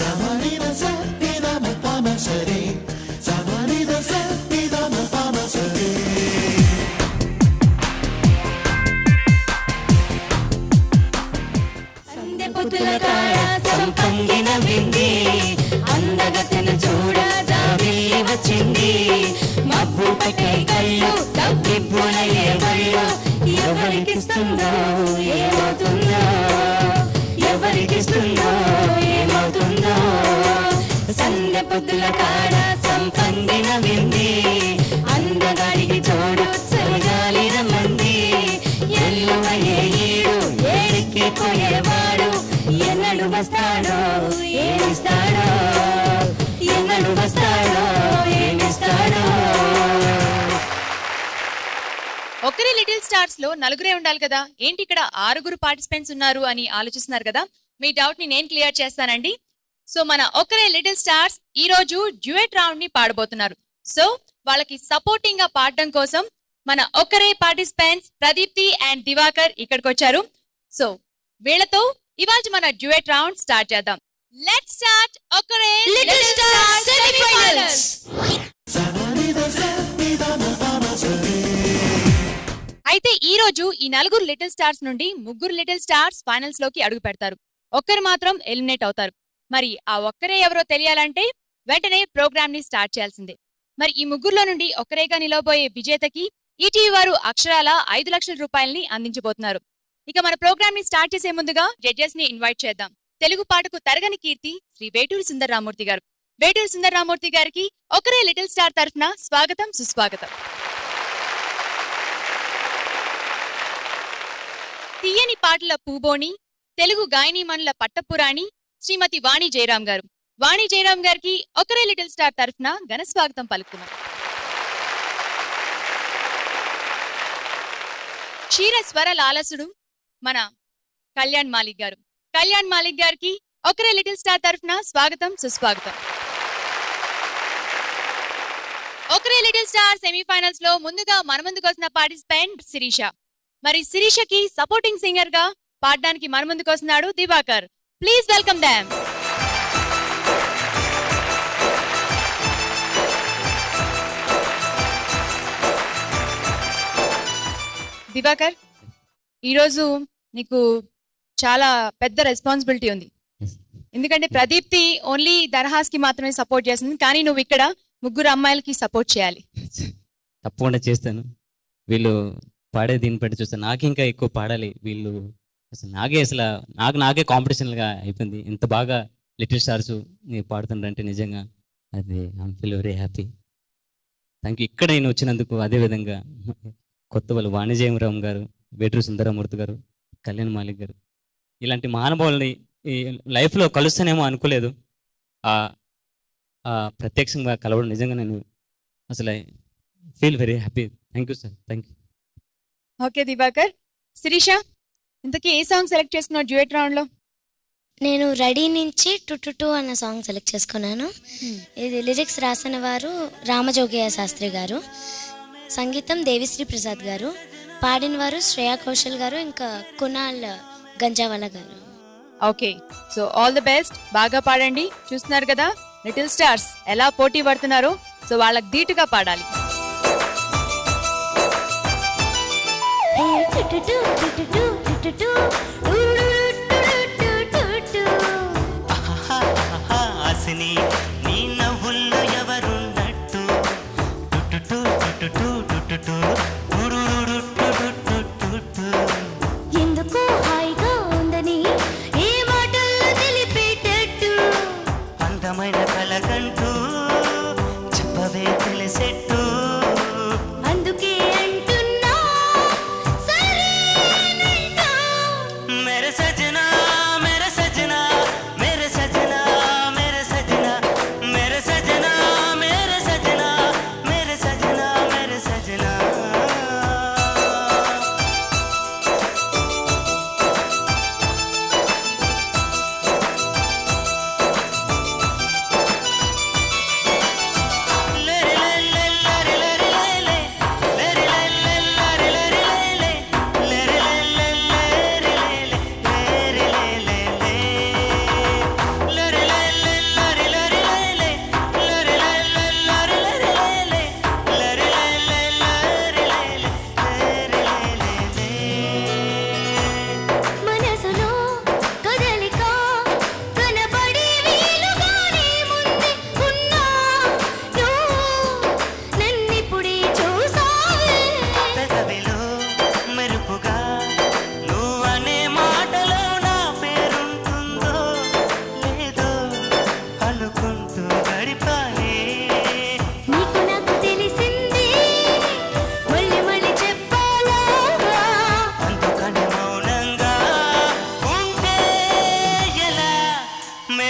సందె పొత్తుల కాడ సంపంగిన వింది అందగతను చూడ జాబిల్లి వచ్చింది మబ్బు పట్టే కళ్ళు తప్పిప్పుల ఎవళ్ళు ఎవరికిస్తుందో ఏమవుతుందో ఎవరికిస్తుందో ఏమవుతుందో సందె పొత్తుల కాడ సంపంగిన వింది అందగాడికి చూడు చలిగాలి రమ్మంది ఎల్లువయ్యే ఈడు ఏడికి పోయేవాడు ఎన్నడు వస్తాడో ఏమిస్తాడో ఎన్నడు వస్తాడో ఏమిస్తాడో ఒకరే లిటిల్ స్టార్స్ లో నలుగురే ఉండాలి కదా ఏంటి ఇక్కడ ఆరుగురు పార్టిసిపెంట్స్ ఉన్నారు అని ఆలోచిస్తున్నారు కదా మీ డౌట్ ని నేను క్లియర్ చేస్తానండి సో మన ఒకరే లిటిల్ స్టార్స్ ఈ రోజు డ్యూయట్ రౌండ్ ని పాడబోతున్నారు సో వాళ్ళకి సపోర్టింగ్ గా పాడడం కోసం మన ఒకరే పార్టిసిపెంట్స్ ప్రదీప్తి అండ్ దివాకర్ ఇక్కడికి వచ్చారు సో వీళ్ళతో ఇవాళ మన డ్యూయట్ రౌండ్ స్టార్ట్ చేద్దాం let start Okkare Little Stars semifinals. అయితే ఈ రోజు ఈ నలుగురు లిటిల్ స్టార్స్ నుండి ముగ్గురు లిటిల్ స్టార్స్ ఫైనల్స్ లోకి అడుగు పెడతారు ఒక్కరు మాత్రం ఎలిమినేట్ అవుతారు మరి ఆ ఒక్కరే ఎవరో తెలియాలంటే వెంటనే ప్రోగ్రామ్ ని స్టార్ట్ చేయాల్సిందే మరి ఈ ముగ్గురులో నుండి ఒక్కరేగా నిలవబోయే విజేతకి ఈటీవీ వారు అక్షరాల ఐదు లక్షల రూపాయలని అందించబోతున్నారు ఇక మన ప్రోగ్రామ్ ని స్టార్ట్ చేసే ముందుగా జడ్జెస్ ని ఇన్వైట్ చేద్దాం తెలుగు పాటకు తరగని కీర్తి శ్రీ వేటూరి సుందర్ రామూర్తి గారు వేటూరి సుందర్ రామూర్తి గారికి ఒకరే లిటిల్ స్టార్ తరఫున స్వాగతం సుస్వాగతం తీయని పాటల పూబోని తెలుగు గాయనీమణుల పట్టపురాణి శ్రీమతి వాణి జయరాం గారు వాణి జయరాం గారికి ఒకరే లిటిల్ స్టార్ తరఫున ఘన స్వాగతం పలుకుతున్నాం క్షీర స్వర లాలసుడు మన కళ్యాణ్ మాలిక్ గారు కళ్యాణ్ మాలిక్ గారికి ఒకరే లిటిల్ స్టార్ తరఫున స్వాగతం సుస్వాగతం ఒకరే లిటిల్ స్టార్ సెమీఫైనల్స్ లో ముందుగా మన ముందుకు వచ్చిన పార్టిసిపెంట్ శిరీష మరి శిరీషకి సపోర్టింగ్ సింగర్ గా పాడడానికి మన ముందుకు వస్తున్నాడు దివాకర్ ప్లీజ్ వెల్కమ్ దామ్ దివాకర్ ఈరోజు నీకు చాలా పెద్ద రెస్పాన్సిబిలిటీ ఉంది ఎందుకంటే ప్రదీప్తి ఓన్లీ దర్హాస్ కి మాత్రమే సపోర్ట్ చేస్తుంది కానీ నువ్వు ఇక్కడ ముగ్గురు అమ్మాయిలకి సపోర్ట్ చేయాలి తప్పకుండా చేస్తాను వీళ్ళు పాడే దీన్ని బట్టి చూస్తాను నాకు ఇంకా ఎక్కువ పాడాలి వీళ్ళు అసలు నాకే అసలు నాకు నాకే కాంపిటీషన్గా అయిపోయింది ఇంత బాగా లిటిల్ స్టార్స్ మీరు పాడుతుండ్రంటే నిజంగా అది I'm feel very happy thank you ఇక్కడ నేను వచ్చినందుకు అదే విధంగా కొత్త వాళ్ళు వాణిజ్యరామ్ గారు వేటూరు సుందరమూర్తి గారు కళ్యాణ్ మాలిక్ గారు ఇలాంటి మహానుభావుల్ని ఈ లైఫ్లో కలుస్తానేమో అనుకోలేదు ఆ ఆ ప్రత్యక్షంగా కలవడం నిజంగా నేను అసలు feel very happy thank you sir thank you okay Diwakar Sirisha ఇంతకీ ఏ సాంగ్ సెలెక్ట్ చేసుకున్నావు డ్యూయట్ రౌండ్ లో నేను రెడీ నుంచి టు టు టు అన్న సాంగ్ సెలెక్ట్ చేసుకున్నాను ఇది లిరిక్స్ రాసిన వారు రామజోగయ్య శాస్త్రి గారు సంగీతం దేవిశ్రీ ప్రసాద్ గారు పాడిన వారు శ్రేయా ఘోషల్ గారు ఇంకా Kunal Ganjawala garu okay so all the best బాగా పాడండి చూస్తున్నారు కదా లిటిల్ స్టార్స్ ఎలా పోటీ పడుతున్నారో సో వాళ్ళకి ధీటుగా పాడాలి ఆసిని నీ నవ్వుల్లో ఎవరున్నట్టు టుటుటు టుటుటు టుటుటు టురురురు టుటుటు ఎందుకో హాయిగా ఉందని ఏ మాటల్లో తెలిపేటట్టు అందమైన కలకంటూ చెప్పవే తెలిసెట్టు అందుకే అంటున్నా సరేనంటూ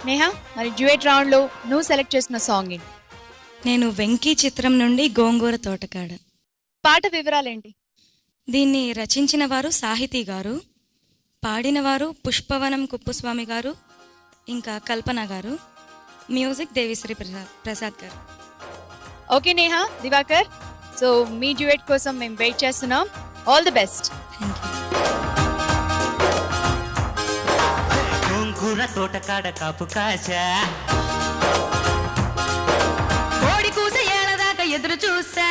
నేహా మరి డ్యూయట్ రౌండ్ లో నువ్వు సెలెక్ట్ చేసిన సాంగ్ ఏంటి నేను వెంకీ చిత్రం నుండి గోంగూర తోటకాడ పాట వివరాలేంటి దీన్ని రచించిన వారు సాహితీ గారు పాడిన వారు పుష్పవనం కుప్పుస్వామి గారు ఇంకా కల్పన గారు music Devi Sri Prasad Prasad garu okay Neha Diwakar so మీ డ్యూయట్ కోసం మేము వెయిట్ చేస్తున్నాం ఆల్ ది బెస్ట్ గోంగూర తోటకాడ కాపు కాచా కోడి కూస ఏళ్ళదాకా ఎదురు చూసా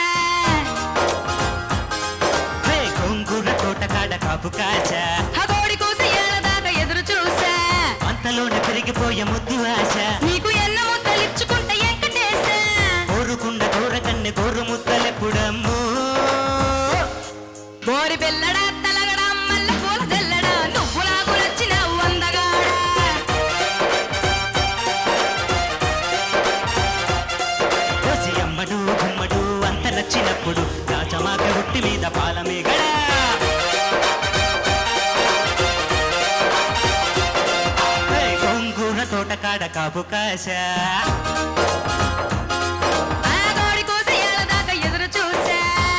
హే, గోంగూర తోటకాడ కాపు కాచా ఆ కోడి కూస ఏళ్ళదాకా ఎదురు చూసా అంతలోనే పెరిగిపోయే ముద్దు ఆశ నీకు ఎన్న ముద్దలిచ్చుకుంటే ఎంకటేసా కోరుకున్న కోరకన్నె కోరు ముద్దలెప్పుడమ్మో బోరి పిల్లడా తలగడా మల్ల పూల జల్లడా నువ్వు నాకు నచ్చిన వందగాడా కోసి అమ్మడు గుమ్మడు అంత నచ్చినప్పుడు రాజమాక హుట్టి మీద పాల మీగడా హే, గోంగూర తోటకాడ కాపు కాశా ఆ కోడి కూస ఏళ్ళదాకా ఎదురు చూసా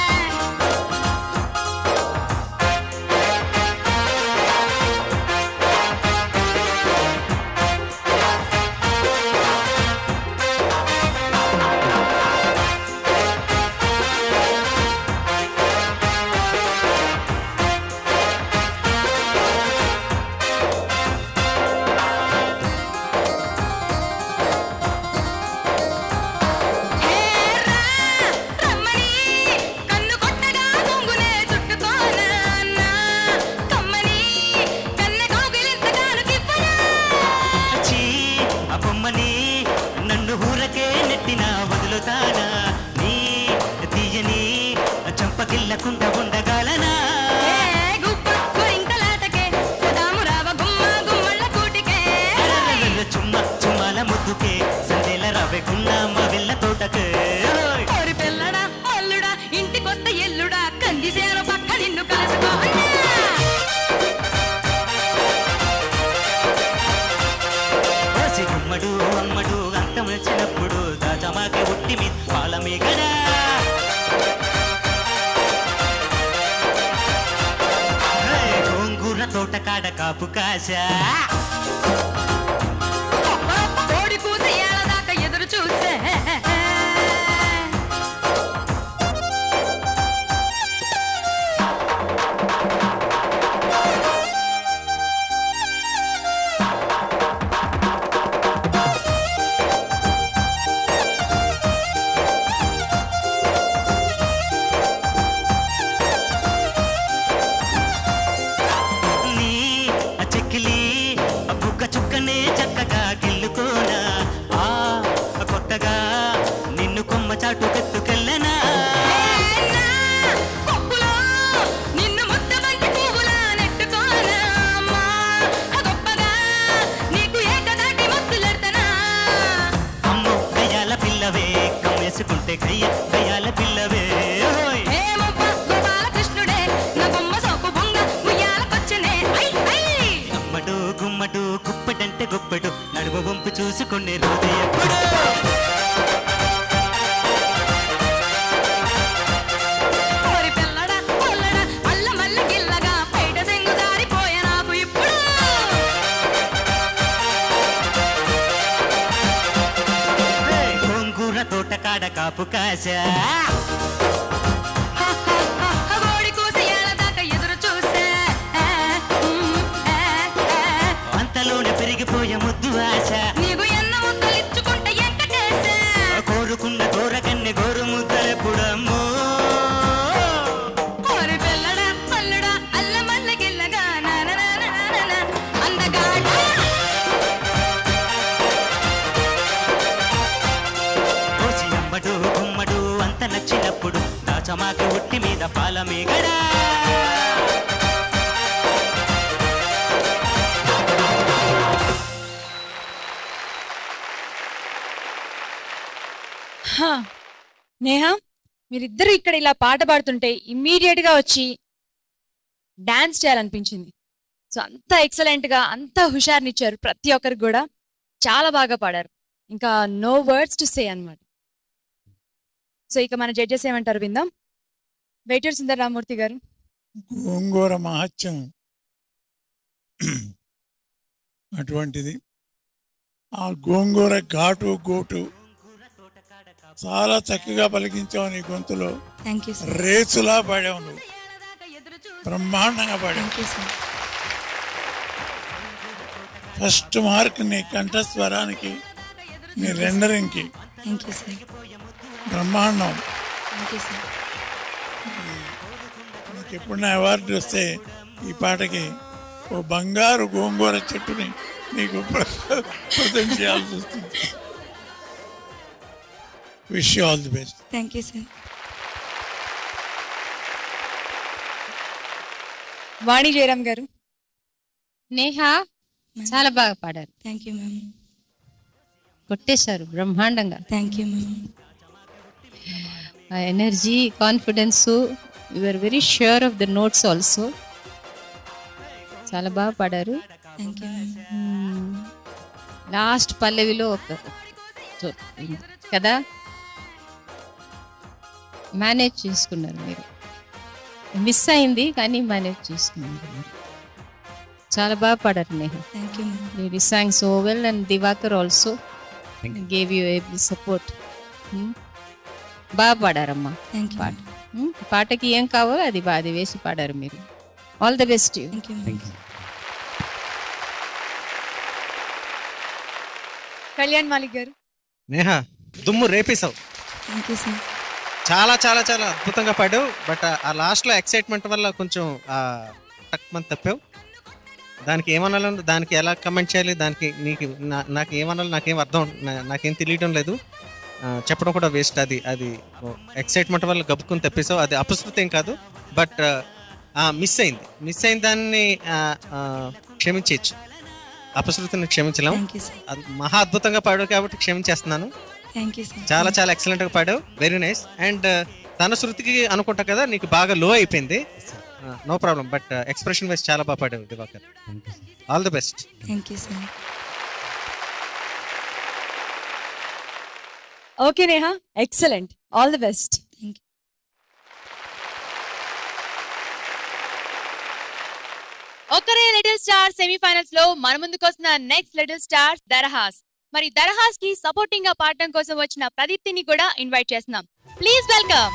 రమ్మని కన్ను కొట్టగా కొంగునే చుట్టుకోనా అన్నా కమ్మని కన్నె కౌగిలింతగాను కిప్పనా చీ ఆ బొమ్మని నన్ను ఊరకే నెట్టిన వదులుతానా నీ తీయని చంపకిల్లకుండా ఉండగలనా ఏ గుప్పు గోరింకలాటకే సదాము రావ గుమ్మ గుమ్మళ్ళ కూటికే అరరరర చుమ్మ చుమ్మాల ముద్దుకే సందేల రవ్వెకున్న మా వెళ్ళ తోటకే ఓయ్. కోరి పిల్లడా అల్లుడా ఇంటికొస్తే ఎల్లుడా కందిసేను పక్క నిన్ను కలుసుకో ఓసి గుమ్మడు అమ్మడు అంతం వచ్చినప్పుడు దాచమాకే ఉట్టి మీ పాల మీగడా హే, గోంగూర తోటకాడ కాపు కాశా కోడి కూసి ఏళ్ళదాకా ఎదురు చూసే నీ ఆ చెక్కిలి ఆ బుగ్గ చుక్కనే చక్కగా గిల్లుకోనా ఆ కొత్తగా నిన్ను కొమ్మ చాటు పెట్టుకెళ్ళనా కొప్పులో నిన్ను ముద్ద బంతి పువ్వులా నెట్టుకోనా అమ్మా గొప్పగా నీకు ఏకదాటి ముద్దులెడతనా అమ్మో గయ్యాల పిల్లవే కమ్మేసుకుంటే గయ్య గయ్యాల పిల్లవే ఓయ్. ఏ ముప్ప గోపాలకృష్ణుడే నా బొమ్మ సోపు బొంగ ఉయ్యాలకొచ్చనే ఐ ఐ అమ్మడు గుమ్మడు గుప్పటంటే గుప్పడు నడుము వంపు చూసుకునే రోజు ఎప్పుడు ఓరి పిల్లడా పొల్లడా అల్ల మల్ల గిల్లగా బయట సెంగు జారిపోయే నాకు ఇప్పుడు హే, గోంగూర తోటకాడ కాపు కాశా కోడి కూసి ఏళ్ళదాకా ఎదురు చూసే అంతలోనే పెరిగిపోయే ముద్దు ఆశ నీకు ఎన్న ముద్దలిచ్చుకుంటే ఎంకటేసే కోరుకున్న కోరకన్నె గోరు ముద్దలెప్పుడమ్మో ఓరి పిల్లడా పల్లుడా అల్ల మల్ల గిల్లగా నాననాననానన అందగాడా కోసి అమ్మడు గుమ్మడు అంత నచ్చినప్పుడు దాచమాకి ఉట్టి మీద పాల మీగడా హా. నేహా మీరిద్దరు ఇక్కడ ఇలా పాట పాడుతుంటే ఇమ్మీడియట్ గా వచ్చి డాన్స్ చేయాలనిపించింది సో అంత ఎక్సలెంట్ గా అంత హుషారునిచ్చారు ప్రతి ఒక్కరికి కూడా చాలా బాగా పాడారు ఇంకా నో వర్డ్స్ టు సే అన్నమాట సో ఇక మన జడ్జెస్ ఏమంటారు విందాం వెయిటర్ సుందర రామూర్తి గారు గోంగూర మహత్యం అటువంటిది ఆ గోంగూర ఘాటు గోటు చాలా చక్కగా పలికించావు నీ గొంతులో థ్యాంక్ యూ సార్ రేసులా పాడావు నువ్వు బ్రహ్మాండంగా పాడావు thank you sir first mark నీ కంఠస్వరానికి నీ రెండరింగ్కి థ్యాంక్ యూ సార్ బ్రహ్మాండం థ్యాంక్ యూ సార్ నీకు ఎప్పుడైనా అవార్డు వస్తే ఈ పాటకి ఓ బంగారు గోంగూర చెట్టుని నీకు ప్రజెంట్ చేయాల్సి వస్తుంది wish all the best thank you sir Vani Jayaram garu Neha చాలా బాగా పాడారు థ్యాంక్ యూ మ్యామ్ కొట్టేశారు బ్రహ్మాండంగా థ్యాంక్ యూ మ్యామ్ ఆ energy confidence are very sure of the notes also చాలా బాగా పాడారు థ్యాంక్ యూ మ్యామ్ లాస్ట్ పల్లవిలో ఒక చో- కదా మేనేజ్ చేసుకున్నారు మీరు మిస్ అయింది కానీ మేనేజ్ చేసుకున్నారు మీరు. చాలా బాగా పాడారు Neha thank you ma'am lady song so well and Diwakar also Thank you. Gave you every support బాగా పాడారమ్మా థ్యాంక్ యూ పాట Hmm? పాటకి ఏం కావాలో అది బాగా అది వేసి పాడారు మీరు all the best you thank you thank you Kalyan Malik garu Neha దుమ్ము రేపేశావు థ్యాంక్ యూ సార్ చాలా చాలా చాలా అద్భుతంగా పాడావు బట్ ఆ లాస్ట్లో ఎక్సైట్మెంట్ వల్ల కొంచెం ఆ టక్ మంది తప్పావు దానికి ఏమనాలో దానికి ఎలా కమెంట్ చేయాలి దానికి నీకు నా- నాకు ఏమనాలో నాకేం అర్థం నా- నాకేం తెలియడం లేదు ఆ, చెప్పడం కూడా వేస్ట్ అది అది ఎక్సైట్మెంట్ వల్ల గబుక్కుని తప్పేసావు అది అపశృతి ఏం కాదు బట్ మిస్ అయింది మిస్ అయిన దాన్ని ఆ, ఆ, క్షమించవచ్చు అపశృతిని క్షమించలేం థ్యాంక్ యూ సార్ అది మహా అద్భుతంగా పాడావు కాబట్టి క్షమించేస్తున్నాను థ్యాంక్ యూ సార్ చాలా చాలా ఎక్సలెంట్ గా పాడావు వెరీ నైస్ అండ్ తన శృతికి అనుకుంటా కదా నీకు బాగా లో అయిపోయింది no problem but expression wise చాలా బాగా పాడావు Diwakar thank you all the best thank you sir okay Neha excellent all the best thank you Okkare little star semifinals లో మన ముందుకు వస్తున్న నెక్స్ట్ లిటిల్ స్టార్ దరహాస్ మరి దరహాస్ కి సపోర్టింగ్ గా పాడటం కోసం వచ్చిన ప్రదీప్తిని కూడా ఇన్వైట్ చేస్తున్నాం ప్లీజ్ వెల్కమ్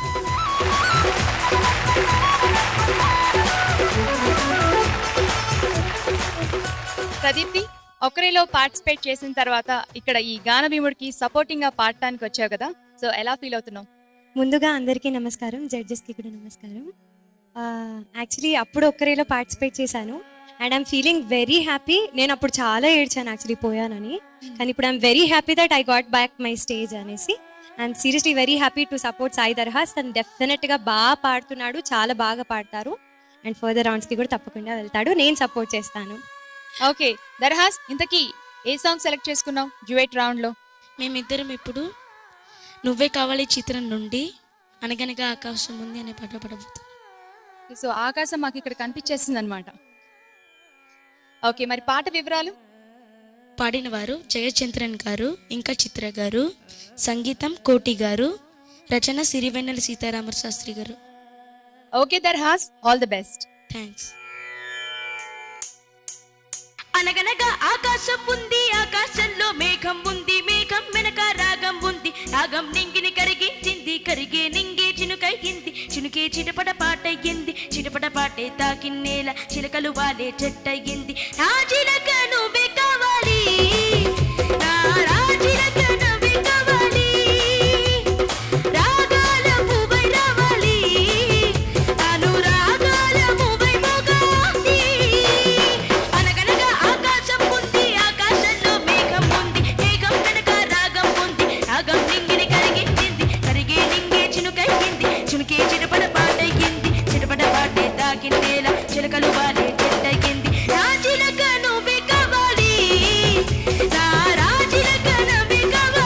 ప్రదీప్తి ఒకరిలో పార్టిసిపేట్ చేసిన తర్వాత ఇక్కడ ఈ గాన భీముడికి సపోర్టింగ్ గా పాడటానికి వచ్చావు కదా సో ఎలా ఫీల్ అవుతున్నావు ముందుగా అందరికీ నమస్కారం జడ్జెస్కి కూడా నమస్కారం యాక్చువల్లీ అప్పుడు ఒక్కరేలో పార్టిసిపేట్ చేశాను and I'm feeling very happy నేను అప్పుడు చాలా ఏడ్చాను యాక్చువల్లీ పోయానని కానీ ఇప్పుడు I'm very happy that I got back my stage అనేసి I'm seriously very happy to support Sai Darhas తను డెఫినెట్గా బాగా పాడుతున్నాడు చాలా బాగా పాడతారు అండ్ ఫర్దర్ రౌండ్స్కి కూడా తప్పకుండా వెళ్తాడు నేను సపోర్ట్ చేస్తాను ఓకే దర్హాస్ ఇంతకీ ఏ సాంగ్ సెలెక్ట్ చేసుకున్నావు జువేట్ రౌండ్ లో మేమిద్దరం ఇప్పుడు నువ్వే కావాలి చిత్రం నుండి అనగనగా ఆకాశం ఉంది అనే పాట పడబోతున్నాం సో ఆకాశం మాకు ఇక్కడ కనిపించేస్తుంది అనమాట ఓకే మరి పాట వివరాలు పాడిన వారు జయచంద్రన్ గారు ఇంకా చిత్ర గారు సంగీతం కోటి గారు రచన Sirivennela Sitarama Sastry garu okay Darhas all the best thanks అనగనగా ఆకాశం ఉంది ఆకాశంలో మేఘం ఉంది మేఘం వెనక రాగం ఉంది రాగం నింగిని కరిగించింది కరిగే నింగే చినుకయ్యింది చినుకే చిటపట పాటయ్యింది చిటపట పాటే తాకిన్నేల చిలకలు వాలే చెట్టయ్యింది నా చిలక నువ్వే కావాలి నా రాజిలక నువ్వే కావాలి రాగాల పువ్వై రావాలి తాను రాగాల పువ్వై మోగాలి అనగనగా ఆకాశం ఉంది ఆకాశంలో మేఘం ఉంది మేఘం వెనక రాగం ఉంది రాగం నింగిని కరిగించింది కరిగే నింగే చినుకయ్యింది చినుకే చిటపడ పాటయ్యింది చిటపడ పాటే తాకిందేలా చిలకలు వాలే చెట్టయ్యింది రాజిలక నువ్వే కావాలి నా రాజిలక నువ్వే కావాలి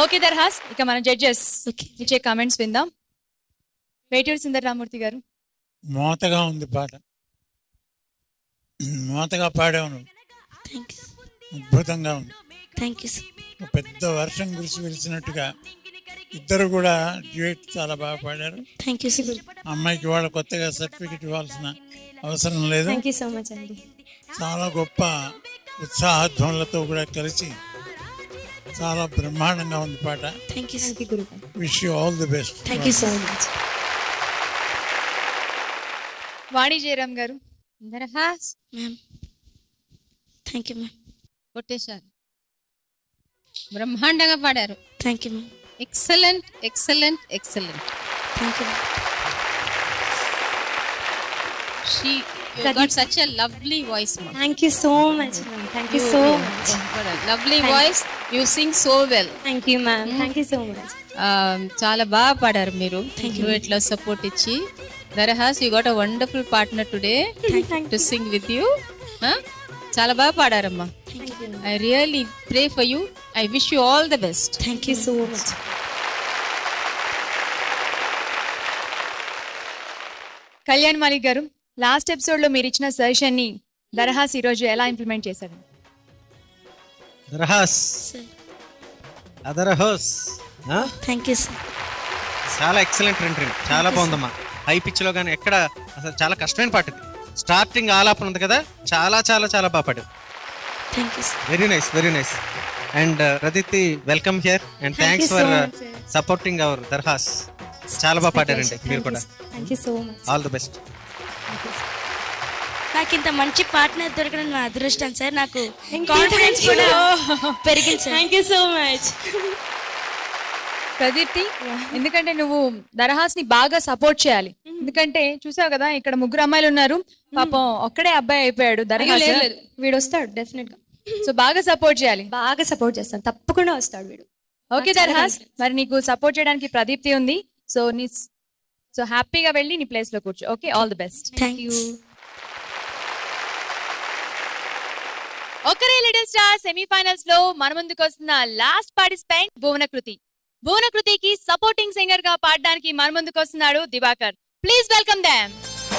ఓకే దర్హాస్ ఇక మన జడ్జెస్ ఇచ్చే కామెంట్స్ విందాం వేటూరు సుందర్ రామూర్తి గారు మోతగా ఉంది పాట మోతగా పాడావు నువ్వు థ్యాంక్ యూ అద్భుతంగా ఉంది థ్యాంక్ యూ ఒక పెద్ద వర్షం కురిసి వెలిసినట్టుగా ఇద్దరు కూడా డ్యూయట్ చాలా బాగా పాడారు థ్యాంక్ యూ సార్ అమ్మాయికి వాళ్ళ కొత్తగా సర్టిఫికెట్ ఇవ్వాల్సిన అవసరం లేదు థ్యాంక్ యూ సో మచ్ అండి చాలా గొప్ప ఉత్సాహధ్వనులతో కూడా కలిసి చాలా బ్రహ్మాండంగా ఉంది పాట థ్యాంక్ యూ థ్యాంక్ యూ గురు wish you all the best thank you so much Vani Jayaram garu Darhas ma'am thank you ma'am కొట్టేశారు బ్రహ్మాండంగా పాడారు thank you ma'am excellent excellent excellent thank you she got such a lovely voice మా thank you so much ma'am thank you so much lovely Thank- voice you sing so well thank you ma'am thank you so much చాలా బాగా పాడారు మీరు ఇట్లా support ఇచ్చి Darahas you got a wonderful partner today to sing with you చాలా బాగా పాడారమ్మా I really pray for you I wish you all the best thank you so much Kalyan Malik garu last episode లో మీరు ఇచ్చిన సజెషన్ ని దర్హాస్ ఈ రోజు ఎలా ఇంప్లిమెంట్ చేశారు దరహాస్ అదరహోస్ థ్యాంక్ యూ సార్ చాలా ఎక్సలెంట్ ఎంట్రీ చాలా బాగుందమ్మా హై పిచ్ లో కానీ ఎక్కడ అసలు చాలా కష్టమైన పాట ఇది స్టార్టింగ్ ఆలాపన ఉంది కదా చాలా చాలా చాలా బాగా పాడారు thank you sir very nice very nice and Raditi welcome here and Thank thanks you for so much, sir. Supporting our Darhas చాలా బాగా పాడారండి మీరు కూడా thank you so much all the best నాకు ఇంత మంచి పార్ట్నర్ దొరకడం నా అదృష్టం సార్ నాకు కాన్ఫిడెన్స్ కూడా పెరిగింది sir thank you so much Pradeepthi ఎందుకంటే నువ్వు దరహాస్ ని బాగా సపోర్ట్ చేయాలి ఎందుకంటే చూసావు కదా ఇక్కడ ముగ్గురు అమ్మాయిలు ఉన్నారు పాపం ఒక్కడే అబ్బాయి అయిపోయాడు దరహాస్ లేదు, లేదు. వీడు వస్తాడు డెఫినెట్ గా సో బాగా సపోర్ట్ చేయాలి బాగా సపోర్ట్ చేస్తాను తప్పకుండా వస్తాడు వీడు ఓకే నాకు చాలా దర్హాస్ మరి నీకు సపోర్ట్ చేయడానికి ప్రదీప్తి ఉంది సో నీ సో హ్యాపీగా వెళ్ళి నీ ప్లేస్ లో కూర్చో okay all the best thank you Okkare little star semifinals లో మన ముందుకు వస్తున్న లాస్ట్ పార్టిసిపెంట్ భువనకృతి భువనకృతికి సపోర్టింగ్ సింగర్ గా పాడడానికి మన ముందుకు వస్తున్నాడు దివాకర్ ప్లీజ్ వెల్కమ్ దామ్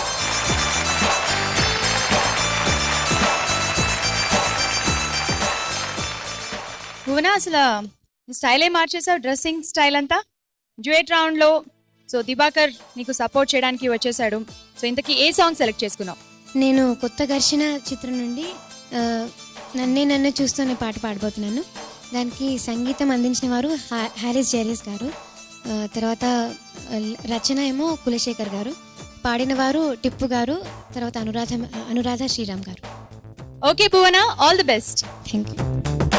భువన అసలు స్టైలే మార్చేసావు డ్రెస్సింగ్ స్టైల్ అంతా డ్యూయట్ రౌండ్ లో సో దివాకర్ నీకు సపోర్ట్ చేయడానికి వచ్చేసాడు సో ఇంతకీ ఏ సాంగ్ సెలెక్ట్ చేసుకున్నావు నేను కొత్త ఘర్షణ చిత్రం నుండి ఆ, నన్నే నన్ను చూస్తూనే పాట పాడబోతున్నాను దానికి సంగీతం అందించిన వారు హా- హారిస్ జెరీస్ గారు ఆ, తర్వాత ఆ, రచన ఏమో కులశేఖర్ గారు పాడిన వారు టిప్పు గారు తర్వాత Anuradha Anuradha Sriram garu okay Bhuvana all the best thank you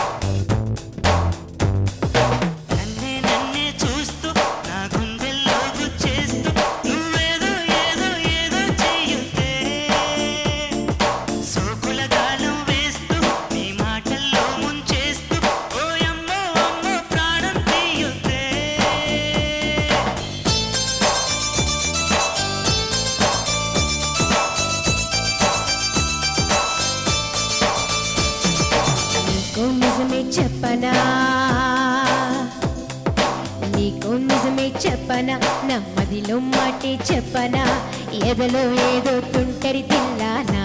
నన్నే నన్నే చూస్తూ నా గుండెల్లో గుచ్చేస్తూ నువ్వేదో ఏదో ఏదో చెయ్యుతే సోకుల గాలం వేస్తూ నీ మాటల్లో ముంచేస్తూ ఓయమ్మో అమ్మో ప్రాణం తీయుతే నీకు నిజమే చెప్పనా నీకు నిజమే చెప్పనా నమ్మదిలో మాటే చెప్పనా ఎదలో ఏదో తుంటరి తిల్లానా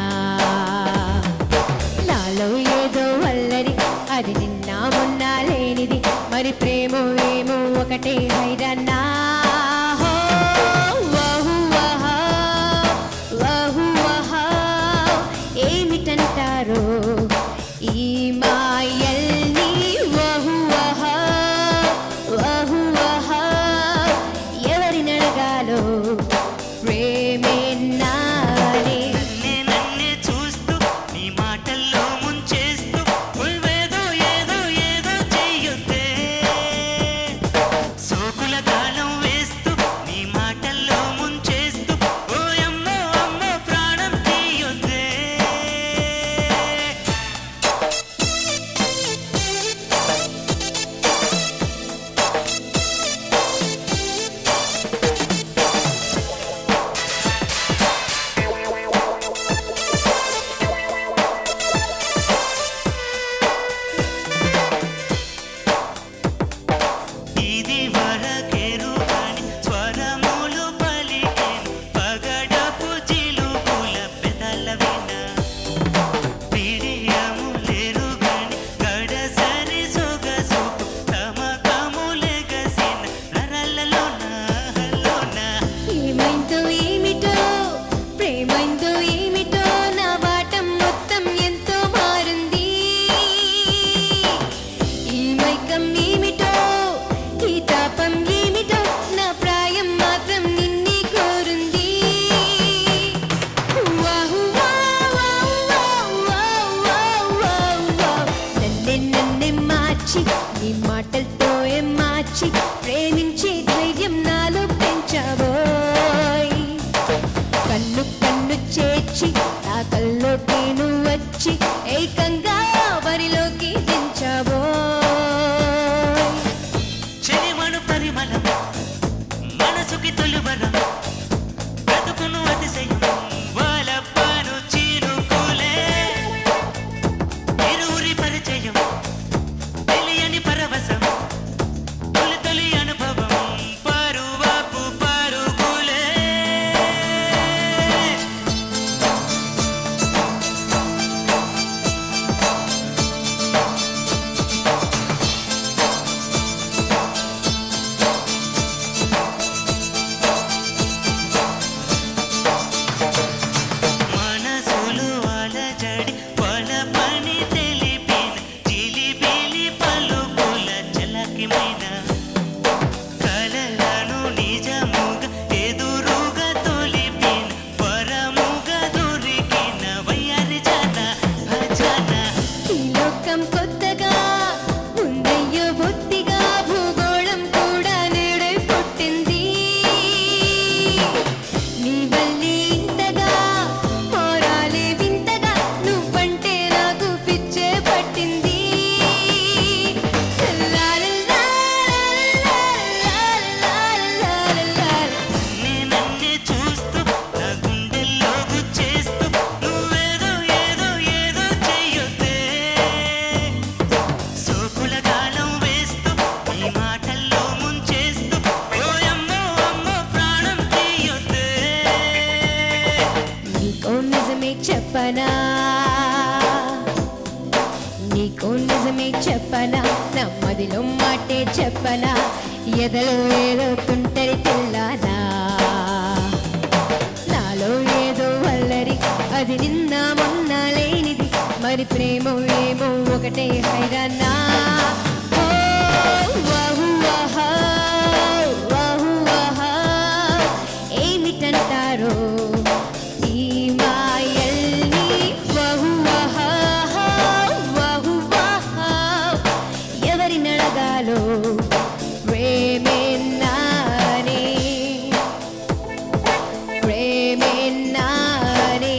నాలో ఏదో అల్లరి అది నిన్న మొన్న లేనిది మరి ప్రేమ ఏమో ఒకటే హైరన్నా హో, వహు వహా, వహు వహా, ఏమిటంటారో ఈ మాయల్ని వహు వహా, వహు వహా, ఎవరినడగాలో ప్రేమే నానే నన్నే నన్నే చూస్తూ నీ మాటల్లో ముంచేస్తూ నువ్వేదో ఏదో ఏదో చెయ్యుతే సోకుల గాలం వేస్తూ మార్చి నీ మాటలతో ఏం మార్చి ప్రేమించే ధైర్యం నాలో పెంచావోయ్ కన్ను కన్ను చేర్చి నా కల్లోకి నువ్వు వచ్చి ఏకంగా వరిలోకి దించావోయ్ చెలిమను పరిమళం మనసుకి తొలివరం బ్రతుకును అతిశయం వాళ్ళపాను చీరుకోలే ఇరువురి పరిచయం తెలియని పరవశం తొలి తొలి అనుభవం పరువాపు పరుగులే మనసులు అలజడి పల పని తెలిపిన చిలిబిలి పలుకుల చలకిమైన కలలను నిజముగా ఎదురుగా తొలిపిన పరముగా దొరికిన వయ్యారి జన భజన ఈ లోకం కొత్తగా ఉందయ్యో బొత్తిగా భూగోళం కూడా నేడే పుట్టింది నీ వల్లి ఇంతగా పోరాలే వింతగా నువ్వంటే నాకు పిచ్చే పట్టింది నేనన్నే చూస్తూ నా గుండెల్లో గుచ్చేస్తూ నువ్వేదో ఏదో ఏదో చెయ్యొద్దే సోకుల గాలం వేస్తూ నీ మాటల్లో ముంచేస్తూ ఓయమ్మో అమ్మో ప్రాణం తీయొద్దే నీకో నిజమే చెప్పనా నీకో నిజమే చెప్పనా నా మదిలో మాటే చెప్పనా ఎదలో ఏదో తుంటరి తెల్లానా నాలో ఏదో వల్లరి అది నిన్న మొన్న లేనిది మరి ప్రేమ ఏమో ఒకటే హైరానా ఓ, వాహు వాహా, వాహు వాహా, ఏమిటంటారో ఈ మాయల్ని వహు వహా, వహు వహా, ఎవరి నడగాలో ప్రేమేనానే ప్రేమేనానే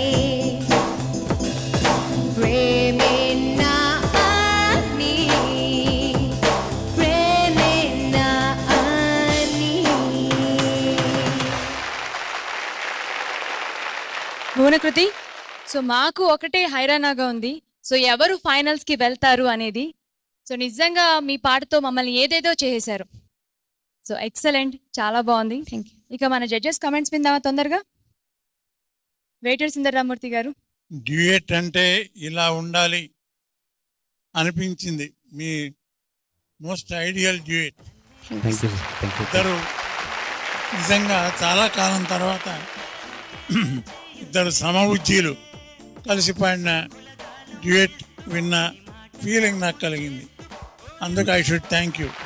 ప్రేమేనాని ప్రేమేనాని భువనకృతి సో మాకు ఒకటే హైరానాగా ఉంది సో ఎవరు ఫైనల్స్ కి వెళ్తారు అనేది సో నిజంగా మీ పాటతో మమ్మల్ని ఏదేదో చేసేశారు సో ఎక్సలెంట్ చాలా బాగుంది ఇక మన జడ్జెస్ కమెంట్స్ విందామా తొందరగా వెయిటర్ సుందరరామూర్తి గారు డ్యూయట్ అంటే ఇలా ఉండాలి అనిపించింది మీ most ideal duet thank you thank you ఇద్దరు నిజంగా చాలా కాలం తర్వాత ఇద్దరు సమవుజ్జీలు కలిసి పాడిన డ్యూయట్ విన్న ఫీలింగ్ నాకు కలిగింది అందుకు I should thank you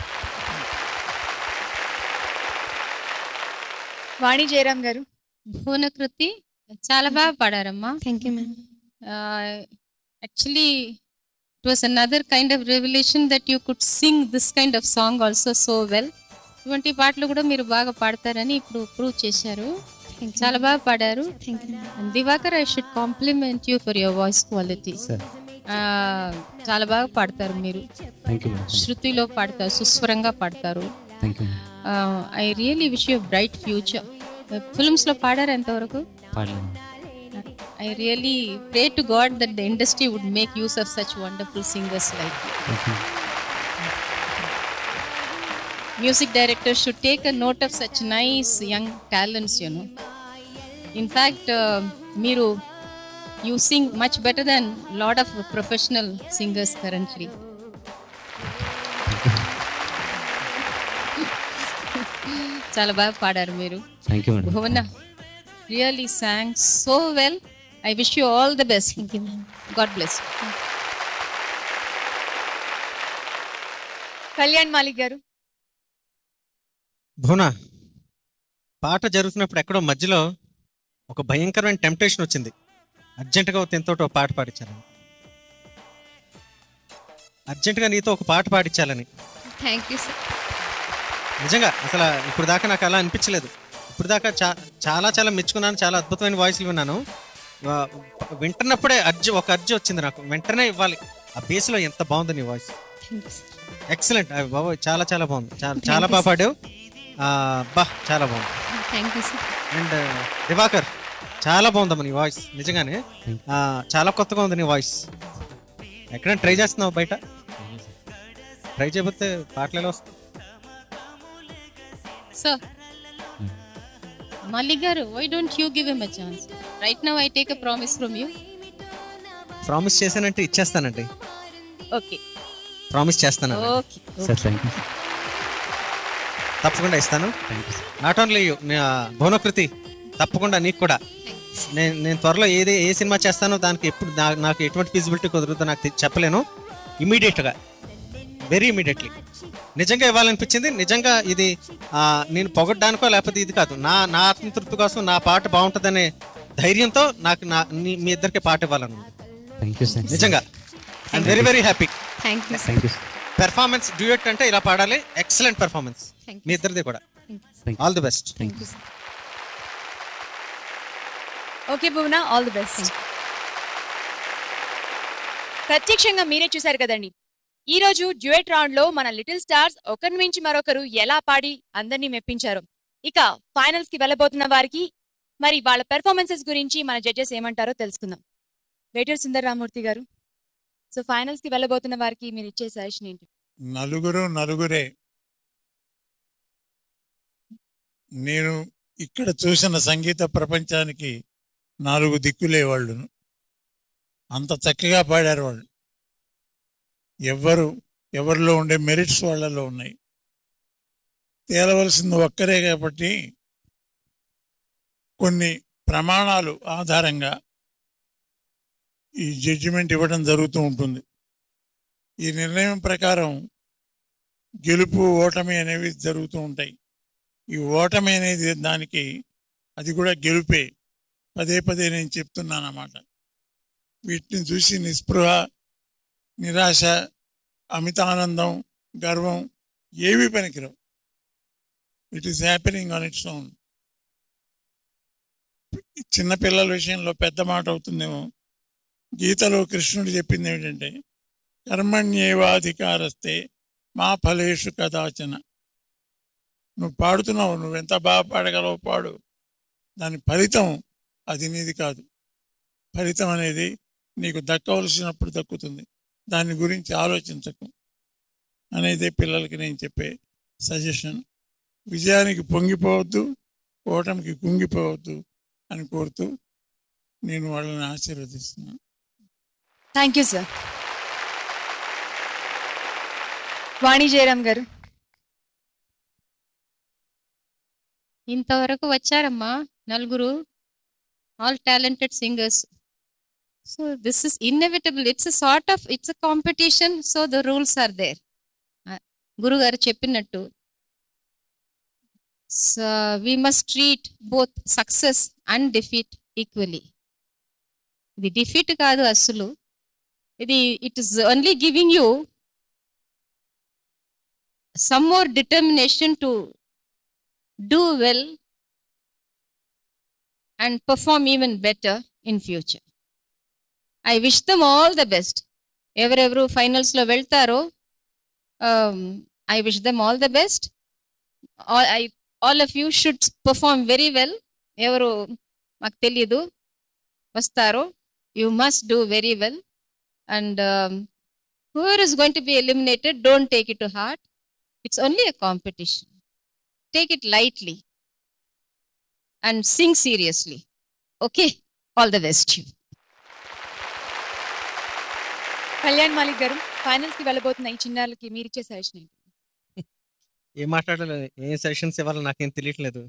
Vani Jayaram garu Bhuvanakruthi చాలా బాగా పాడారమ్మా thank you ma'am actually it was another kind of revolution that you could sing this kind of song also so well ఇటువంటి పాటలు కూడా మీరు బాగా పాడతారని ఇప్పుడు ప్రూవ్ చేశారు చాలా బాగా పాడారు Diwakar I should compliment you for your voice quality sir చాలా బాగా పాడతారు మీరు థ్యాంక్ యూ మేడం శృతిలో పాడతారు సుస్వరంగా పాడతారు thank you I really wish you bright future films లో పాడారు ఎంతవరకు పాడలేను I really pray to God that the industry would make use of such wonderful singers like thank you music director should take a note of such nice young talents you know in fact uh, మీరు you sing much better than lot of professional singers currently చాలా బాగా పాడారు మీరు thank you madam Bhuvana really song so well I wish you all the best God bless Kalyan Malik garu Bhuvana పాట జరుగుతున్నప్పుడు ఎక్కడో మధ్యలో ఒక భయంకరమైన టెంప్టేషన్ వచ్చింది అర్జెంటుగా తినతో పాట పాడించాను అర్జెంటుగా నీతో ఒక పాట పాడించాలని థ్యాంక్ యూ సార్ నిజంగా అసలు ఇప్పుడు దాకా నాకు అలా అనిపించలేదు ఇప్పుడు దాకా చా చాలా చాలా మెచ్చుకున్నాను చాలా అద్భుతమైన వాయిస్లు విన్నాను వా- వింటున్నప్పుడే అర్జు ఒక అర్జు వచ్చింది నాకు వెంటనే ఇవ్వాలి ఆ బేస్లో ఎంత బాగుంది నీ వాయిస్ ఎక్సలెంట్ బాబు చాలా చాలా బాగుంది చాలా చాలా బాగా పాడావు ఆ, బా చాలా బాగుంది thank you sir and Diwakar చాలా బాగుందమ్మా నీ వాయిస్ నిజంగానే ఆ, చాలా కొత్తగా ఉంది నీ వాయిస్ ఎక్కడైనా ట్రై చేస్తున్నావు బయట ట్రై చేయకపోతే పాటలు ఎలా వస్తాయి సార్ మల్లిక్ గారు why don't you give em a chance right now I take a promise from you promise చేశానంటే ఇచ్చేస్తానండి ఓకే ప్రామిస్ చేస్తాను ఓకే సార్ థ్యాంక్ యూ తప్పకుండా ఇస్తాను నాట్ ఓన్లీ యూ భువనకృతి తప్పకుండా నీకు కూడా నేను నేను త్వరలో ఏది ఏ సినిమా చేస్తానో దానికి ఎప్పుడు నా- నాకు ఎటువంటి ఫీజిబిలిటీ కుదురుతుందో నాకు తె- చెప్పలేను ఇమీడియట్గా వెరీ ఇమీడియట్లీ నిజంగా ఇవ్వాలనిపించింది నిజంగా ఇది ఆ, నేను పొగడ్డానికో లేకపోతే ఇది కాదు నా నా ఆత్మతృప్తి కోసం నా పాట బాగుంటుందనే ధైర్యంతో నాకు నా నీ- మీ ఇద్దరికి పాట ఇవ్వాలను థ్యాంక్ యూ సార్ నిజంగా I'm very very happy thank you thank you performance duet అంటే ఇలా పాడాలి ఎక్సలెంట్ పెర్ఫార్మెన్స్ Thank మీ ఇద్దరిది కూడా Thank you. All the best thank you sir okay Bhuvana all the best ప్రత్యక్షంగా మీరే చూశారు కదండి ఈ రోజు డ్యూయట్ రౌండ్ లో మన లిటిల్ స్టార్స్ ఒకరి మించి మరొకరు ఎలా పాడి అందరినీ మెప్పించారు ఇక ఫైనల్స్ కి వెళ్ళబోతున్న వారికి మరి వాళ్ళ పెర్ఫార్మెన్సెస్ గురించి మన జడ్జెస్ ఏమంటారో తెలుసుకుందాం వేటర్ సుందర్ రామూర్తి గారు సో ఫైనల్స్ కి వెళ్ళబోతున్న వారికి మీరు ఇచ్చే సజెషన్ ఏంటి నలుగురు నలుగురే నేను ఇక్కడ చూసిన సంగీత ప్రపంచానికి నాలుగు దిక్కులే వాళ్ళును అంత చక్కగా పాడారు వాళ్ళు ఎవ్వరు ఎవరిలో ఉండే మెరిట్స్ వాళ్ళలో ఉన్నాయి తేలవలసింది ఒక్కరే కాబట్టి కొన్ని ప్రమాణాలు ఆధారంగా ఈ జడ్జిమెంట్ ఇవ్వడం జరుగుతూ ఉంటుంది ఈ నిర్ణయం ప్రకారం గెలుపు ఓటమి అనేవి జరుగుతూ ఉంటాయి ఈ ఓటమి అనేది దానికి అది కూడా గెలుపే పదే పదే నేను చెప్తున్నాను అన్నమాట వీటిని చూసి నిస్పృహ నిరాశ అమితానందం గర్వం ఏవి పనికిరావు it is happening on its own చిన్నపిల్లల విషయంలో పెద్ద మాట అవుతుందేమో గీతలో కృష్ణుడు చెప్పింది ఏంటంటే కర్మణ్యేవాధికారస్తే మా ఫలేషు కదాచన నువ్వు పాడుతున్నావు నువ్వు ఎంత బాగా పాడగలవు పాడు దాని ఫలితం అది నీది కాదు ఫలితం అనేది నీకు దక్కవలసినప్పుడు దక్కుతుంది దాని గురించి ఆలోచించకు అనేది పిల్లలకి నేను చెప్పే సజెషన్ విజయానికి పొంగిపోవద్దు ఓటమికి కుంగిపోవద్దు అని కోరుతూ నేను వాళ్ళని ఆశీర్వదిస్తున్నాను thank you sir Vani Jayaram గారు ఇంతవరకు వచ్చారమ్మా నలుగురు all talented singers so this is inevitable it's sort of it's competition so the rules are there గురుగారు చెప్పినట్టు we must treat both success and defeat equally ఇది డిఫీట్ కాదు అసలు ఇది it is only giving you some more determination to do well and perform even better in future. I wish them all the best. ఎవరెవరు ఫైనల్స్లో వెళ్తారో I wish them all the best I all of you should perform very well ఎవరు మాకు తెలియదు వస్తారో you must do very well and who are is going to be eliminated don't take it to heart it's only a competition take it lightly and sing seriously. Okay? All the best to you. Kalyan Malik గారు finals కి వెళ్ళబోతున్న ఈ చిన్నారులకి మీరు ఇచ్చే suggestion ఏంటి ఏం మాట్లాడాలి ఏం sessions ఇవ్వాలో నాకేం తెలియట్లేదు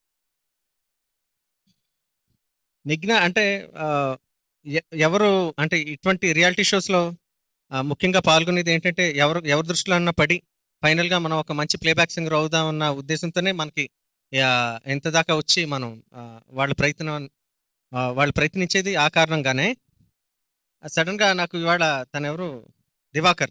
నిఘ్న అంటే ఆ, ఎ- ఎవరు అంటే ఇటువంటి రియాలిటీ షోస్లో ముఖ్యంగా పాల్గొనేది ఏంటంటే ఎవరు ఎవరి దృష్టిలో అన్న పడి ఫైనల్గా మనం ఒక మంచి ప్లేబ్యాక్ సింగర్ అవుదామన్న ఉద్దేశంతోనే మనకి ఆ, ఎంత దాకా వచ్చి మనం ఆ, వాళ్ళ ప్రయత్నం ఆ, వాళ్ళు ప్రయత్నించేది ఆ కారణంగానే సడన్గా నాకు ఇవాళ తను ఎవరు దివాకర్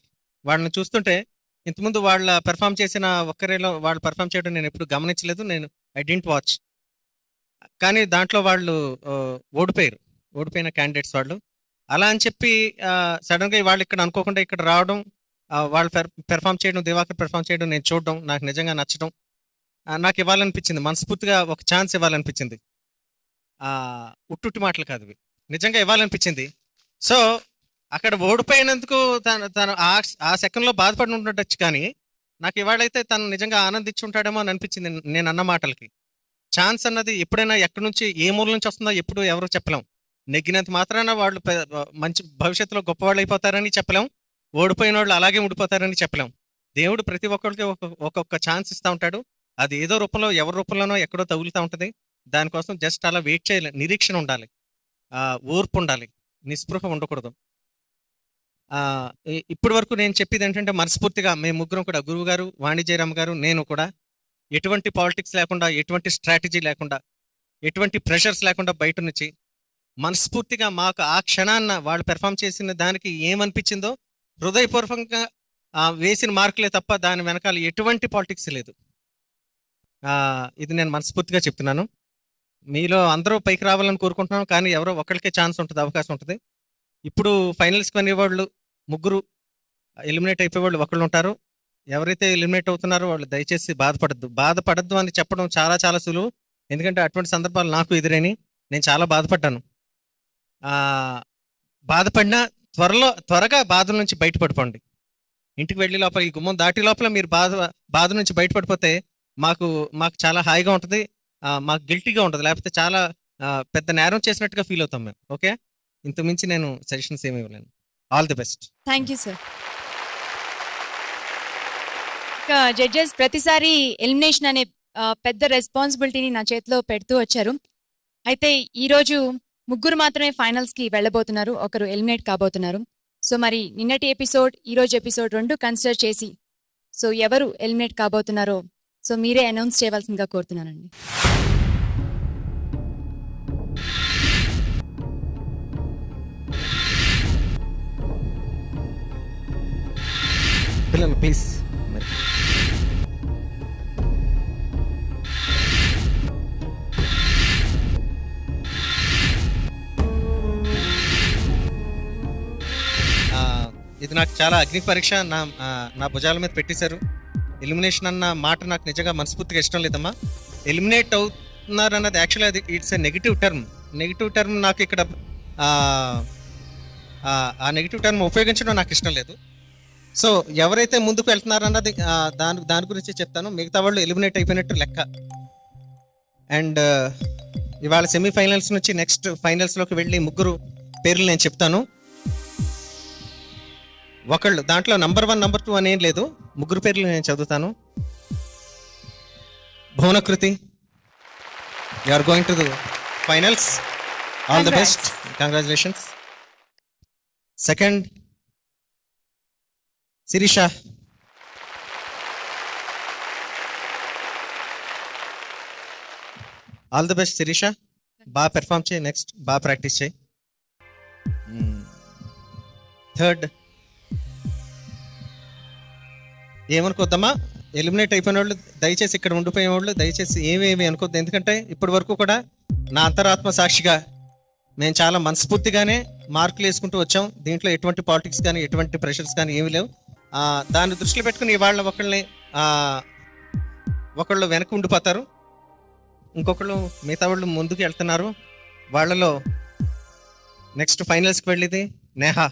వాళ్ళని చూస్తుంటే ఇంతకుముందు వాళ్ళ పెర్ఫామ్ చేసిన ఒక్కరేలో వాళ్ళు పెర్ఫామ్ చేయడం నేను ఎప్పుడు గమనించలేదు నేను ఐ డింట్ వాచ్ కానీ దాంట్లో వాళ్ళు ఆ, ఓడిపోయారు ఓడిపోయిన క్యాండిడేట్స్ వాళ్ళు అలా అని చెప్పి సడన్ గా వాళ్ళు ఇక్కడ అనుకోకుండా ఇక్కడ రావడం ఆ, వాళ్ళు పెర్ఫామ్ చేయడం దివాకర్ పెర్ఫామ్ చేయడం నేను చూడడం నాకు నిజంగా నచ్చడం ఆ, నాకు ఇవ్వాలనిపించింది మనస్ఫూర్తిగా ఒక ఛాన్స్ ఇవ్వాలనిపించింది ఆ, ఉట్టుట్టి మాటలు కాదు ఇవి నిజంగా ఇవ్వాలనిపించింది సో అక్కడ ఓడిపోయినందుకు తను తను ఆ ఆ సెకండ్లో బాధపడి ఉండొచ్చు కానీ నాకు ఇవాళైతే తను నిజంగా ఆనందించి ఉంటాడేమో అని అనిపించింది నేను అన్న మాటలకి ఛాన్స్ అన్నది ఎప్పుడైనా ఎక్కడి నుంచి ఏ మూల నుంచి వస్తుందో ఎప్పుడు ఎవరు చెప్పలేం నెగ్గినంత మాత్రాన వాళ్ళు పె- మంచి భవిష్యత్తులో గొప్పవాళ్ళు అయిపోతారని చెప్పలేం ఓడిపోయిన వాళ్ళు అలాగే ఉండిపోతారని చెప్పలేం దేవుడు ప్రతి ఒక్కరికి ఒక ఒక్కొక్క ఛాన్స్ ఇస్తూ ఉంటాడు అది ఏదో రూపంలో ఎవరి రూపంలోనో ఎక్కడో తగులుతూ ఉంటుంది దానికోసం జస్ట్ అలా వెయిట్ చేయాలి నిరీక్షణ ఉండాలి ఆ, ఓర్పు ఉండాలి నిస్పృహ ఉండకూడదు ఆ, ఇ- ఇప్పటి వరకు నేను చెప్పేది ఏంటంటే మనస్ఫూర్తిగా మేము ముగ్గురం కూడా గురువు గారు వాణిజ్యరామ్ గారు నేను కూడా ఎటువంటి పాలిటిక్స్ లేకుండా ఎటువంటి స్ట్రాటజీ లేకుండా ఎటువంటి ప్రెషర్స్ లేకుండా బయట నుంచి మనస్ఫూర్తిగా మాకు ఆ క్షణాన్న వాళ్ళు పెర్ఫామ్ చేసిన దానికి ఏమనిపించిందో హృదయపూర్వకంగా ఆ, వేసిన మార్కులే తప్ప దాని వెనకాల ఎటువంటి పాలిటిక్స్ లేదు ఆ, ఇది నేను మనస్ఫూర్తిగా చెప్తున్నాను మీలో అందరూ పైకి రావాలని కోరుకుంటున్నాను కానీ ఎవరో ఒకరికే ఛాన్స్ ఉంటుంది అవకాశం ఉంటుంది ఇప్పుడు ఫైనల్స్కి వెళ్ళే వాళ్ళు ముగ్గురు ఎలిమినేట్ అయిపోయే వాళ్ళు ఒకళ్ళు ఉంటారు ఎవరైతే ఎలిమినేట్ అవుతున్నారో వాళ్ళు దయచేసి బాధపడద్దు బాధపడద్దు అని చెప్పడం చాలా చాలా సులువు ఎందుకంటే అటువంటి సందర్భాలు నాకు ఎదురైని నేను చాలా బాధపడ్డాను ఆ, బాధపడినా త్వరలో త్వరగా బాధ నుంచి బయటపడిపోండి ఇంటికి వెళ్ళే లోపల ఈ గుమ్మం దాటి లోపల మీరు బాధ బాధ నుంచి బయటపడిపోతే మాకు మాకు చాలా హాయిగా ఉంటుంది ఆ, మాకు గిల్టీగా ఉంటుంది లేకపోతే చాలా ఆ, పెద్ద నేరం చేసినట్టుగా ఫీల్ అవుతాం మేము ఓకే ఇంత మించి నేను సజెషన్స్ ఏమి ఇవ్వలేను all the best thank you sir ఇంకా జడ్జెస్ ప్రతిసారి ఎలిమినేషన్ అనే ఆ, పెద్ద రెస్పాన్సిబిలిటీని నా చేతిలో పెడుతూ వచ్చారు అయితే ఈరోజు ముగ్గురు మాత్రమే ఫైనల్స్ కి వెళ్ళబోతున్నారు ఒకరు ఎలిమినేట్ కాబోతున్నారు సో మరి నిన్నటి ఎపిసోడ్ ఈ రోజు ఎపిసోడ్ రెండు కన్సిడర్ చేసి సో ఎవరు ఎలిమినేట్ కాబోతున్నారో సో మీరే అనౌన్స్ చేయవలసిందిగా కోరుతున్నానండి పిల్లలు ప్లీజ్ ఇది నాకు చాలా అగ్ని పరీక్ష నా ఆ, నా భుజాల మీద పెట్టేశారు ఎలిమినేషన్ అన్న మాట నాకు నిజంగా మనస్ఫూర్తిగా ఇష్టం లేదమ్మా ఎలిమినేట్ అవుతున్నారు అన్నది యాక్చువల్లీ అది it's a negative term negative term నాకు ఇక్కడ ఆ, ఆ, ఆ నెగిటివ్ టర్మ్ ఉపయోగించడం నాకు ఇష్టం లేదు సో ఎవరైతే ముందుకు వెళ్తున్నారో అన్నది ఆ, దాని దాని గురించి చెప్తాను మిగతా వాళ్ళు ఎలిమినేట్ అయిపోయినట్టు లెక్క అండ్ ఇవాళ సెమీఫైనల్స్ నుంచి నెక్స్ట్ ఫైనల్స్లోకి వెళ్ళి ముగ్గురు పేర్లు నేను చెప్తాను ఒకళ్ళు దాంట్లో నంబర్ వన్ నంబర్ టూ అనేం లేదు ముగ్గురు పేర్లు నేను చదువుతాను Bhuvanakriti you are going to the finals all the best congratulations second Sirisha all the best Sirisha బాగా పెర్ఫామ్ చేయి నెక్స్ట్ బాగా ప్రాక్టీస్ చేయి థర్డ్ ఏమనుకోద్దమ్మా ఎలిమినేట్ అయిపోయిన వాళ్ళు దయచేసి ఇక్కడ ఉండిపోయిన వాళ్ళు దయచేసి ఏమేమి అనుకోద్దు ఎందుకంటే ఇప్పటి వరకు కూడా నా అంతరాత్మ సాక్షిగా మేము చాలా మనస్ఫూర్తిగానే మార్కులు వేసుకుంటూ వచ్చాం దీంట్లో ఎటువంటి పాలిటిక్స్ కానీ ఎటువంటి ప్రెషర్స్ కానీ ఏమీ లేవు ఆ, దాన్ని దృష్టిలో పెట్టుకుని ఇవాళ ఒకళ్ళని ఆ, ఒకళ్ళు వెనక ఉండిపోతారు ఇంకొకళ్ళు మిగతా వాళ్ళు ముందుకు వెళ్తున్నారు వాళ్ళలో నెక్స్ట్ ఫైనల్స్కి వెళ్ళేది Neha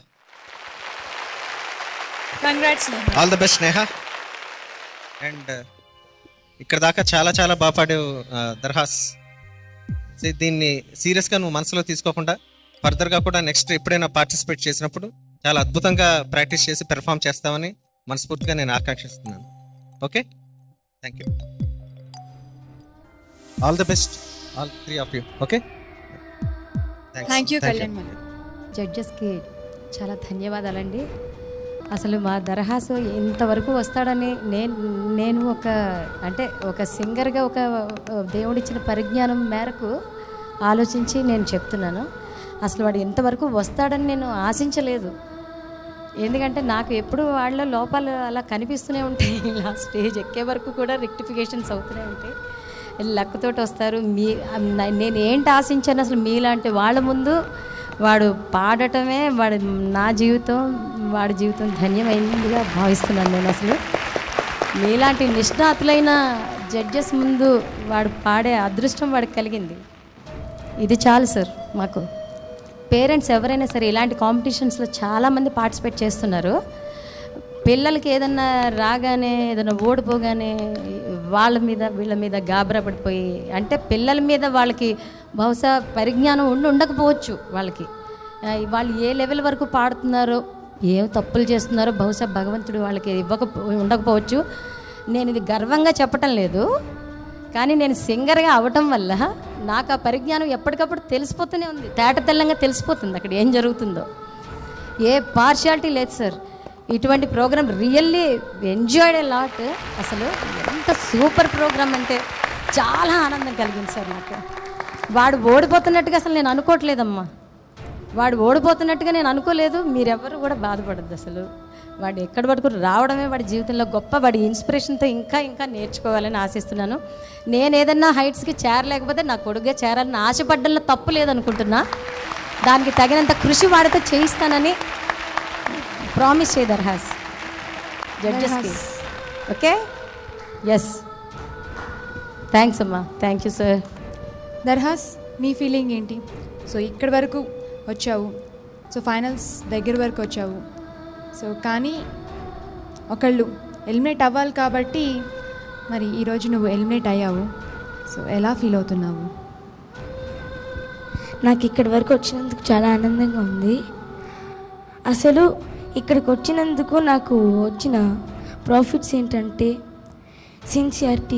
congrats all the best Neha and ఇక్కడ దాకా చాలా చాలా బాగా పాడావు ఆ, దర్హాస్ సో దీన్ని సీరియస్గా నువ్వు మనసులో తీసుకోకుండా ఫర్దర్గా కూడా నెక్స్ట్ ఎప్పుడైనా పార్టిసిపేట్ చేసినప్పుడు చాలా అద్భుతంగా ప్రాక్టీస్ చేసి పెర్ఫామ్ చేస్తామని మనస్ఫూర్తిగా నేను ఆకాంక్షిస్తున్నాను okay thank you all the best all three of you okay thank you Kalyan మరి జడ్జెస్కి చాలా ధన్యవాదాలండి అసలు మా దరహాసు ఇంతవరకు వస్తాడని నేను నేను ఒక అంటే ఒక సింగర్గా ఒక దేవుడిచ్చిన పరిజ్ఞానం మేరకు ఆలోచించి నేను చెప్తున్నాను అసలు వాడు ఇంతవరకు వస్తాడని నేను ఆశించలేదు ఎందుకంటే నాకు ఎప్పుడు వాళ్ళ లోపాలు అలా కనిపిస్తూనే ఉంటాయి ఇలా స్టేజ్ ఎక్కే వరకు కూడా రెక్టిఫికేషన్స్ అవుతూనే ఉంటాయి లక్కుతోటి వస్తారు మీ నేను ఏంటి ఆశించాను అసలు మీలాంటి వాళ్ళ ముందు వాడు పాడటమే వాడి నా జీవితం వాడి జీవితం ధన్యమైందిగా భావిస్తున్నాను నేను అసలు మీలాంటి నిష్ణాతులైన జడ్జెస్ ముందు వాడు పాడే అదృష్టం వాడికి కలిగింది ఇది చాలు సార్ మాకు పేరెంట్స్ ఎవరైనా సరే ఇలాంటి కాంపిటీషన్స్లో చాలామంది పార్టిసిపేట్ చేస్తున్నారు పిల్లలకి ఏదన్నా రాగానే ఏదైనా ఓడిపోగానే వాళ్ళ మీద వీళ్ళ మీద గాబరా పడిపోయి అంటే పిల్లల మీద వాళ్ళకి బహుశా పరిజ్ఞానం ఉండి ఉండకపోవచ్చు వాళ్ళకి ఆ, వాళ్ళు ఏ లెవెల్ వరకు పాడుతున్నారో ఏం తప్పులు చేస్తున్నారో బహుశా భగవంతుడు వాళ్ళకి ఇవ్వక ఉండకపోవచ్చు నేను ఇది గర్వంగా చెప్పటం లేదు కానీ నేను సింగర్గా అవటం వల్ల నాకు ఆ పరిజ్ఞానం ఎప్పటికప్పుడు తెలిసిపోతూనే ఉంది తేట తెల్లంగా తెలిసిపోతుంది అక్కడ ఏం జరుగుతుందో ఏ పార్షియాలిటీ లేదు సార్ ఇటువంటి program really enjoyed a lot అసలు ఎంత సూపర్ ప్రోగ్రామ్ అంటే చాలా ఆనందం కలిగింది సార్ నాకు వాడు ఓడిపోతున్నట్టుగా అసలు నేను అనుకోవట్లేదమ్మా వాడు ఓడిపోతున్నట్టుగా నేను అనుకోలేదు మీరెవరు కూడా బాధపడద్దు అసలు వాడు ఎక్కడి వరకు రావడమే వాడి జీవితంలో గొప్ప వాడి ఇన్స్పిరేషన్తో ఇంకా ఇంకా నేర్చుకోవాలని ఆశిస్తున్నాను నేను ఏదన్నా హైట్స్కి చేరలేకపోతే నా కొడుకుగా చేరాలని ఆశపడ్డంలో తప్పు లేదనుకుంటున్నా దానికి తగినంత కృషి వాడితో చేయిస్తానని ప్రామిస్ చేయ దర్హాస్ జడ్జెస్కి ఓకే ఎస్ థ్యాంక్స్ అమ్మా థ్యాంక్ యూ సార్ దర్హాస్ మీ ఫీలింగ్ ఏంటి సో ఇక్కడి వరకు వచ్చావు సో ఫైనల్స్ దగ్గర వరకు వచ్చావు సో కానీ ఒకళ్ళు ఎలిమినేట్ అవ్వాలి కాబట్టి మరి ఈరోజు నువ్వు ఎలిమినేట్ అయ్యావు సో ఎలా ఫీల్ అవుతున్నావు నాకు ఇక్కడి వరకు వచ్చినందుకు చాలా ఆనందంగా ఉంది అసలు ఇక్కడికి వచ్చినందుకు నాకు వచ్చిన ప్రాఫిట్స్ ఏంటంటే సిన్సియారిటీ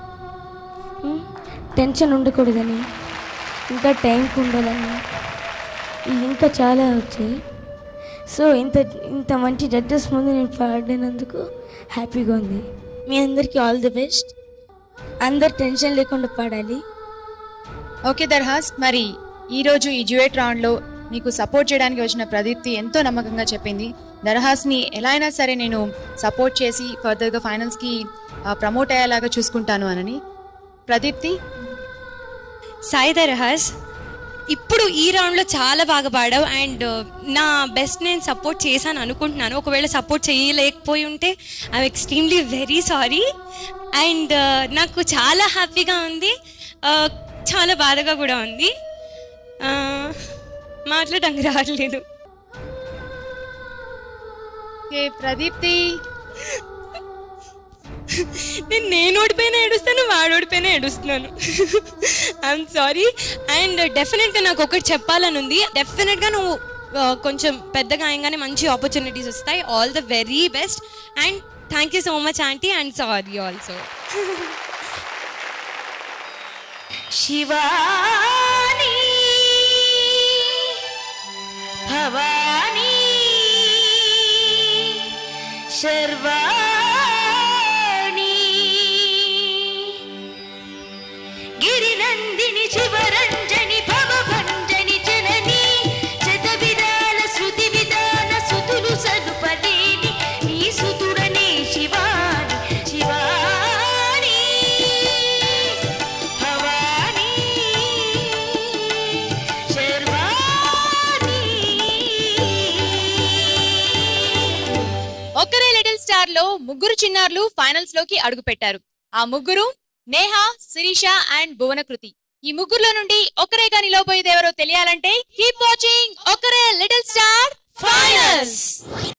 టెన్షన్ ఉండకూడదని ఇంకా టైంకి ఉండాలని ఇవి ఇంకా చాలా వచ్చాయి సో ఇంత ఇంత మంచి జడ్జెస్ ముందు నేను పాడినందుకు హ్యాపీగా ఉంది మీ అందరికీ ఆల్ ది బెస్ట్ అందరు టెన్షన్ లేకుండా పాడాలి ఓకే దర్హాస్ మరి ఈరోజు ఈ డ్యూయట్ రౌండ్లో నీకు సపోర్ట్ చేయడానికి వచ్చిన ప్రదీప్తి ఎంతో నమ్మకంగా చెప్పింది దర్హాస్ని ఎలా అయినా సరే నేను సపోర్ట్ చేసి ఫర్దర్గా ఫైనల్స్కి ప్రమోట్ అయ్యేలాగా చూసుకుంటాను అనని ప్రదీప్తి సాయి దర్హాస్ ఇప్పుడు ఈ రౌండ్లో చాలా బాగా పాడావు అండ్ నా బెస్ట్ నేను సపోర్ట్ చేశాను అనుకుంటున్నాను ఒకవేళ సపోర్ట్ చేయలేకపోయి ఉంటే I extremely very sorry and నాకు చాలా హ్యాపీగా ఉంది Uh, చాలా బాధగా కూడా ఉంది Uh, మాట్లాడడానికి రావట్లేదు ఏ ప్రదీప్తి నేను నేను ఓడిపోయినా ఏడుస్తాను వాడు ఓడిపోయినా ఏడుస్తున్నాను ఐఎమ్ సారీ అండ్ డెఫినెట్గా నాకు ఒకటి చెప్పాలని ఉంది డెఫినెట్గా నువ్వు ఆ, కొంచెం పెద్దగా అయ్యంగానే మంచి ఆపర్చునిటీస్ వస్తాయి all the very best and thank you so much aunty and sorry also Shivani Bhavani Sharvani Girinandini Shivaranjani భవభంజని జనని శతవిధాల శృతి విధాన సుతులు సదుపలేని నీ సుతుడనే శివాని శివాని భవాని శర్వాణి ఒక్కరే లిటిల్ స్టార్ లో ముగ్గురు చిన్నారులు ఫైనల్స్ లోకి అడుగు పెట్టారు ఆ ముగ్గురు నేహ శిరీష అండ్ భువనకృతి ఈ ముగ్గురులో నుండి ఒకరేగా నిలవబోయేది ఎవరో తెలియాలంటే కీప్ వాచింగ్ ఒకరే లిటిల్ స్టార్ ఫైనల్స్